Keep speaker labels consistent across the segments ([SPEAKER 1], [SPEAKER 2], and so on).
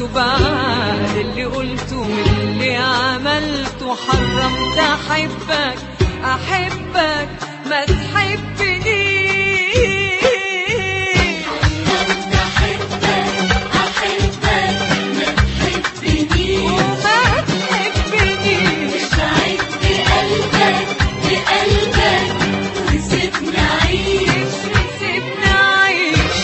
[SPEAKER 1] بعد اللي قلته واللي عملته حرمت احبك احبك ما تحبنيش وما تحبنيش عيش سيبني اعيش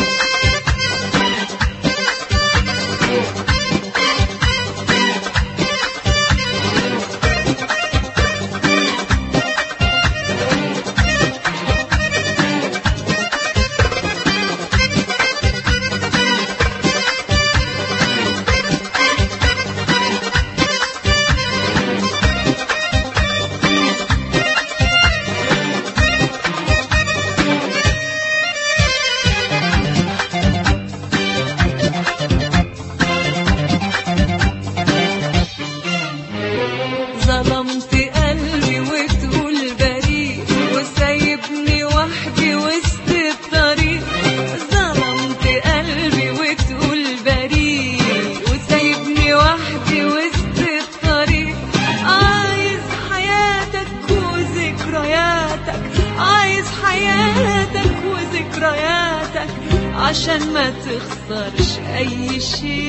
[SPEAKER 1] ظلمت قلبي وتقول بريء وسايبني وحدي وسط الطريق ظلمت قلبي وتقول بريء وسايبني وحدي وسط الطريق عايز حياتك وذكرياتك عايز حياتك وذكرياتك عشان ما تخسرش اي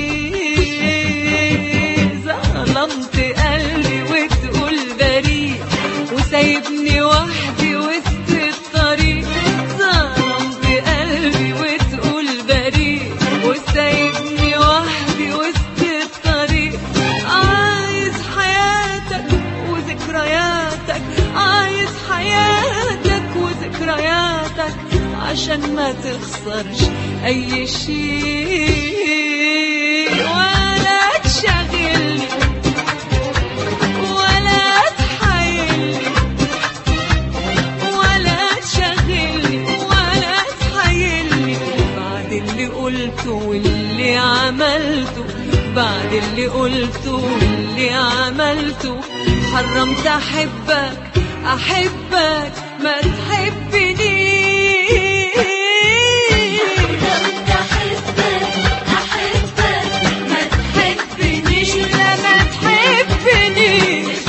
[SPEAKER 1] شيء ظلمت قلبي وتقول بريء وسايبني وحدي وسط الطريق ظلمت قلبي وتقول بريء وسايبني وحدي وسط الطريق عايز حياتك وذكرياتك عايز حياتك وذكرياتك عشان ما تخسرش اي شيء ولا تشغلني ولا تحايلني ولا تشغلني ولا تحايلني بعد اللي قلته واللي عملته بعد اللي قلته واللي عملته حرمت احبك احبك ما تحبنيش لا ما تحبنيش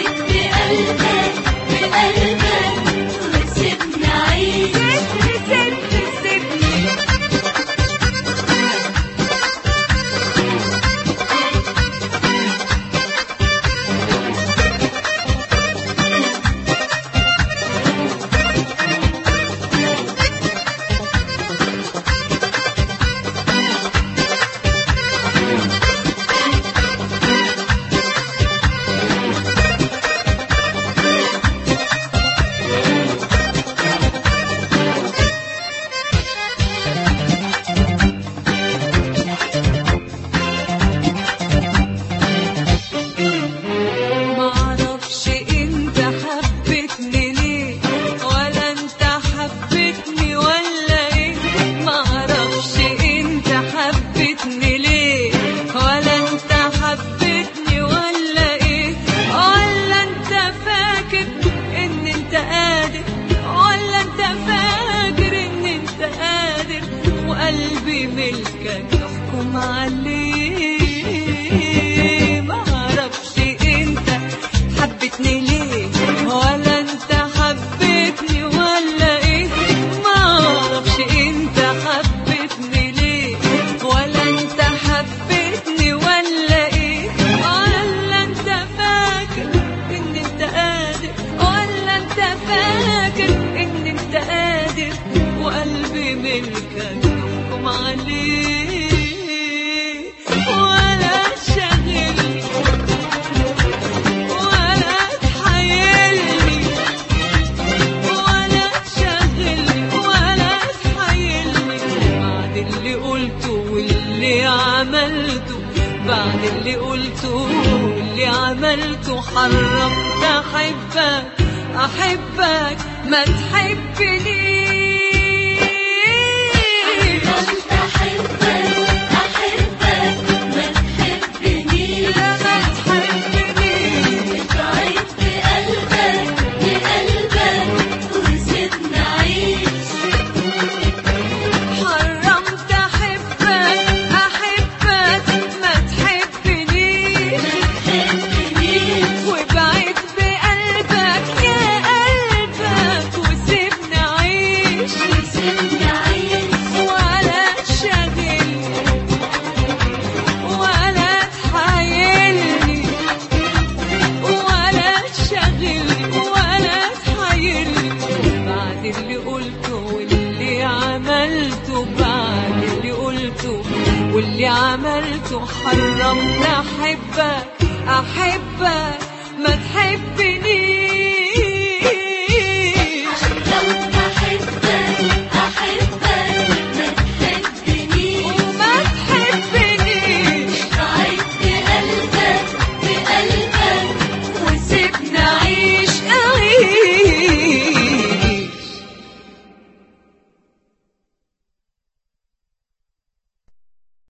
[SPEAKER 1] سيبني سيبني سيبني معرفش انت حبيتني ليه ولا انت حبيتني ولا ايه معرفش انت حبيتني ليه ولا انت حبيتني ولا ايه ولا انت فاكر ان انت قادر ولا انت فاكر ان انت قادر وقلبي ملكك يحكم عليه معرفش انت حبيتني ليه ولا انت حبيتني ولا ايه معرفش انت حبيتني ليه ولا انت حبيتني ولا ايه ولا انت فاكر ان انت قادر ولا انت فاكر ان انت قادر وقلبي ملكك يحكم عليه ولا تشغلني ولا تحايلني ولا تشغلني ولا تحايلني بعد اللي قلته واللي عملته بعد اللي قلته واللي عملته حرمت احبك احبك ما تحبنيش لا ما تحبنيش حرمت احبك احبك اللي عملته حرمني احبك احبك ما تحبنيش
[SPEAKER 2] لو